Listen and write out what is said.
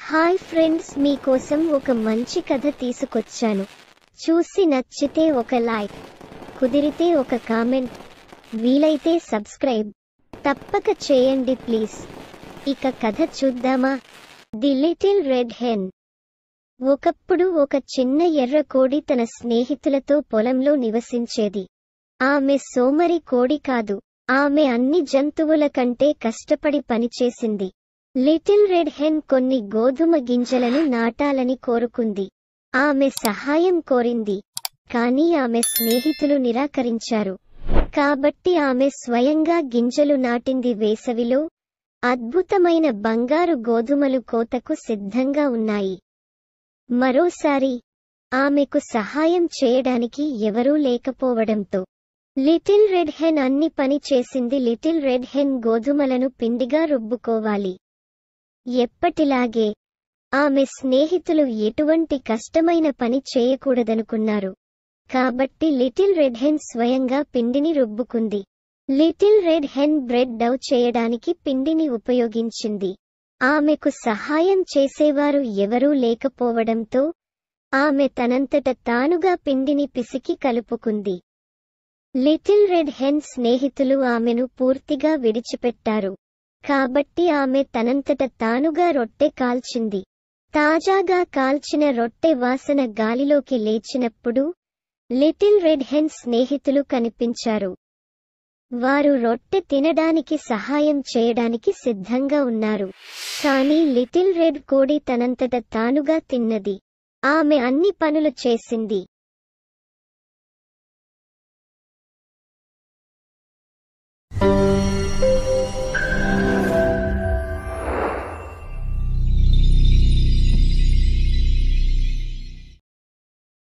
hi friends మీకోసం ఒక మంచి కథ తీసుకొచ్చాను చూసి నచ్చితే ఒక లైక్ కుదిరితే ఒక కామెంట్ వీలైతే సబ్స్క్రైబ్ తప్పక చేయండి ప్లీజ్ ఇక కథ చూద్దామా ది లిటిల్ రెడ్ హెన్ ఒకప్పుడు ఒక చిన్న ఎర్ర కోడి తన స్నేహితులతో పొలంలో నివసించేది ఆమె సోమరి కోడి కాదు ఆమె అన్ని జంతువుల కంటే కష్టపడి పనిచేసింది లిటిల్ రెడ్ హెన్ కొన్ని గోధుమ గింజలను నాటాలని కోరుకుంది ఆమె సహాయం కోరింది కానీ ఆమె స్నేహితులు నిరాకరించారు కాబట్టి ఆమె స్వయంగా గింజలు నాటింది వేసవిలో అద్భుతమైన బంగారు గోధుమలు కోతకు సిద్ధంగా ఉన్నాయి మరోసారి ఆమెకు సహాయం చేయడానికి ఎవరూ లేకపోవడంతో లిటిల్ రెడ్ హెన్ అన్ని పని చేసింది లిటిల్ రెడ్ హెన్ గోధుమలను పిండిగా రుబ్బుకోవాలి ఎప్పటిలాగే ఆమె స్నేహితులు ఎటువంటి కష్టమైన పని చేయకూడదనుకున్నారు కాబట్టి లిటిల్ రెడ్ హెన్ స్వయంగా పిండిని రుబ్బుకుంది little red hen bread dough చేయడానికి పిండిని ఉపయోగించింది ఆమెకు సహాయం చేసేవారు ఎవరూ లేకపోవడంతో ఆమె తనంతట తానుగా పిండిని పిసికి కలుపుకుంది లిటిల్ రెడ్ హెన్ స్నేహితులు ఆమెను పూర్తిగా విడిచిపెట్టారు కాబట్టి ఆమె తనంతట తానుగా రొట్టె కాల్చింది తాజాగా కాల్చిన రొట్టె వాసన గాలిలోకి లేచినప్పుడు లిటిల్ రెడ్ హెన్ స్నేహితులు కనిపించారు వారు రొట్టె తినడానికి సహాయం చేయడానికి సిద్ధంగా ఉన్నారు కానీ లిటిల్ రెడ్ కోడి తనంతట తానుగా తిన్నది ఆమె అన్ని పనులు చేసింది